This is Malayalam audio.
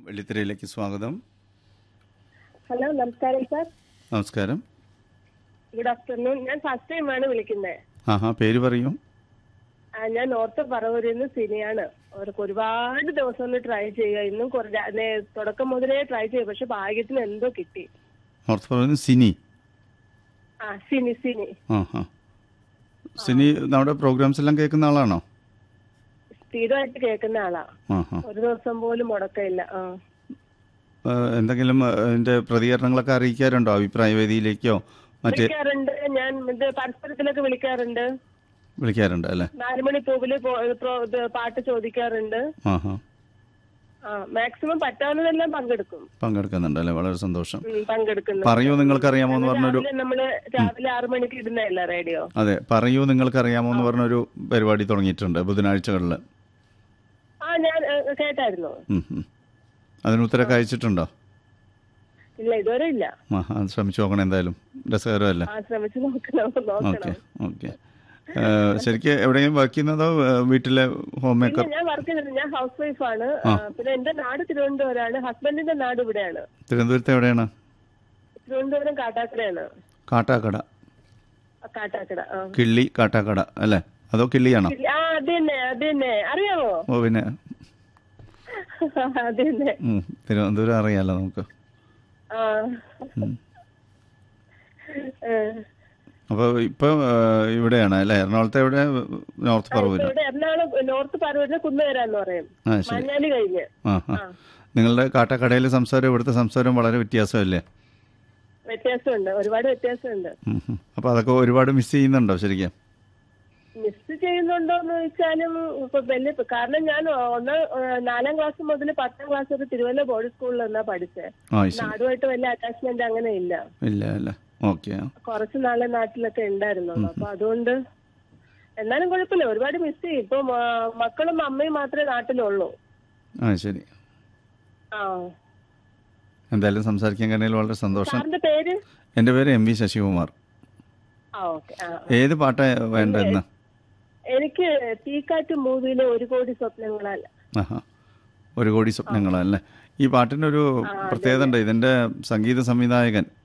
വെള്ളിത്തിരയിലേക്ക് സ്വാഗതം ഹലോ നമസ്കാരം സാർ നമസ്കാരം ഗുഡ് ആഫ്റ്റർനൂൺ ഞാൻ ഫസ്റ്റ് ടൈമാണ് വിളിക്കുന്നത് ആഹാ പേര് പറയൂ ഞാൻ നോർത്ത് പറവൂരിൽ നിന്ന് സിനിയാണ് അവർക്ക് ഒരുപാട് ദിവസം ഒന്ന് ട്രൈ ചെയ്യുക ഇന്നും കുറേ രാ- നേ- തുടക്കം മുതലേ ട്രൈ ചെയ്യും പക്ഷെ ഭാഗ്യത്തിന് എന്തോ കിട്ടി നോർത്ത് പറയുന്നത് സിനി ആ സിനി സിനി ആഹാ സിനി നമ്മുടെ പ്രോഗ്രാംസ് എല്ലാം കേൾക്കുന്ന ആളാണോ സ്ഥിരമായിട്ട് കേൾക്കുന്ന ആളാ ആഹാ ഒരു ദിവസം പോലും മുടക്കമില്ല ആ ആ, എന്തെങ്കിലും ആ, അതിന്റെ പ്രതികരണങ്ങളൊക്കെ അറിയിക്കാറുണ്ടോ അഭിപ്രായ വേദിയിലേക്കോ മറ്റേ വിളിക്കാറുണ്ട് ഞാൻ ഇത് പരസ്പരത്തിലൊക്കെ വിളിക്കാറുണ്ട് വിളിക്കാറുണ്ട് അല്ലേ നാലുമണി പൂവില് പോ- പ്രോ- ഇത് പാട്ട് ചോദിക്കാറുണ്ട് ആഹാ ആ മാക്സിമം പറ്റാവുന്നതെല്ലാം പങ്കെടുക്കും പങ്കെടുക്കുന്നുണ്ട് അല്ലേ വളരെ സന്തോഷം ഉം, പങ്കെടുക്കുന്നു പറയൂ നിങ്ങൾക്കറിയാമോ എന്ന് പറഞ്ഞൊരു രാവിലെ നമ്മള് രാവിലെ ആറു മണിക്ക് ഇടുന്നതല്ല റേഡിയോ അതെ പറയൂ നിങ്ങൾക്കറിയാമോ എന്ന് പറഞ്ഞൊരു പരിപാടി തുടങ്ങിയിട്ടുണ്ട് ബുധനാഴ്ചകളിൽ ആ ഞാൻ ഏ, കേട്ടായിരുന്നു ഉം, ഉം. അതിന് ഉത്തരമൊക്കെ അയച്ചിട്ടുണ്ടോ ഇല്ല ഇതുവരെ ഇല്ല ആഹാ അത് ശ്രമിച്ചു നോക്കണം എന്തായാലും രസകരമല്ലേ ആ ശ്രമിച്ചു നോക്കണം ഓക്കെ നോക്കണം ഓക്കെ ശരിക്കും എവിടെയും വർക്ക് ചെയ്യുന്നതോ ഏ, വീട്ടിലെ ഹോം പിന്നെ മേക്കർ ഞാൻ വർക്ക് ചെയ്തിട്ടുണ്ട് ഞാൻ ഹൗസ് വൈഫാണ് പിന്നെ എന്റെ നാട് തിരുവനന്തപുരമാണ് ഹസ്ബൻഡിന്റെ നാട് ഇവിടെയാണ് തിരുവനന്തപുരത്ത് എവിടെയാണ് തിരുവനന്തപുരം കാട്ടാക്കടയാണ് കാട്ടാക്കട ആ, കാട്ടാക്കട ആ കിള്ളി കാട്ടാക്കട അല്ലേ അതോ കിള്ളിയാണോ ഇല്ല, ആ അത് തന്നെ അത് തന്നെ അറിയാമോ ഓ പിന്നെ അത് തന്നെ ഉം, തിരുവനന്തപുരം അറിയാലോ നമുക്ക് ആ ഏ. അപ്പോൾ ഇപ്പോൾ ഇവിടെയാണ് അല്ലേ എറണാകുളത്തെ എവിടെ നോർത്ത് പറവൂര് ഇവിടെ എറണാകുളം നോർത്ത് പറവൂരിന് കുന്നുകരാന്ന് പറയും ആ ശരി മഞ്ഞാലി കഴിഞ്ഞ് ആ ആ നിങ്ങളുടെ കാട്ടാക്കടയിലെ സംസാരം ഇവിടുത്തെ സംസാരം വളരെ വ്യത്യാസമല്ലേ വ്യത്യാസമുണ്ട് ഒരുപാട് വ്യത്യാസമുണ്ട് അപ്പോൾ അതൊക്കെ ഒരുപാട് മിസ് ചെയ്യുന്നുണ്ടോ ശരിക്കും മിസ് ചെയ്യുന്നുണ്ടോ എന്ന് ചോദിച്ചാലും ഇപ്പൊ വലിയ കാരണം ഞാൻ ഒന്ന് നാലാം ക്ലാസ് മുതൽ പത്താം ക്ലാസ് വരെ തിരുവല്ല ബോർഡ് സ്കൂളിൽ നിന്നാ പഠിച്ചത് ആ ശരി നാടുമായിട്ട് വലിയ അറ്റാച്ച്മെന്റ് അങ്ങനെ ഇല്ല ഇല്ല അല്ലേ ഓക്കെ കുറച്ച് നാളെ നാട്ടിലൊക്കെ ഉണ്ടായിരുന്നുള്ളൂ അപ്പൊ അതുകൊണ്ട് എന്നാലും കുഴപ്പമില്ല ഒരുപാട് മിസ് ചെയ്യും ഇപ്പൊ മ- മക്കളും അമ്മയും മാത്രമേ നാട്ടിലുള്ളൂ ആ ശരി ആ എന്തായാലും സംസാരിക്കാൻ കഴിഞ്ഞതിൽ വളരെ സന്തോഷം സാറിന്റെ പേര് എൻ്റെ പേര് എം വി ശശികുമാർ ആ ഓക്കെ ആ ഏത് പാട്ടാ വേണ്ടതെന്ന് എനിക്ക് തീക്കാറ്റ് മൂവിയിലെ ഒരു കോടി സ്വപ്നങ്ങളാൽ ആഹാ ഒരു കോടി സ്വപ്നങ്ങളല്ലേ ഈ പാട്ടിനൊരു പ്രത്യേകത ഉണ്ട് ഇതിൻ്റെ സംഗീത സംവിധായകൻ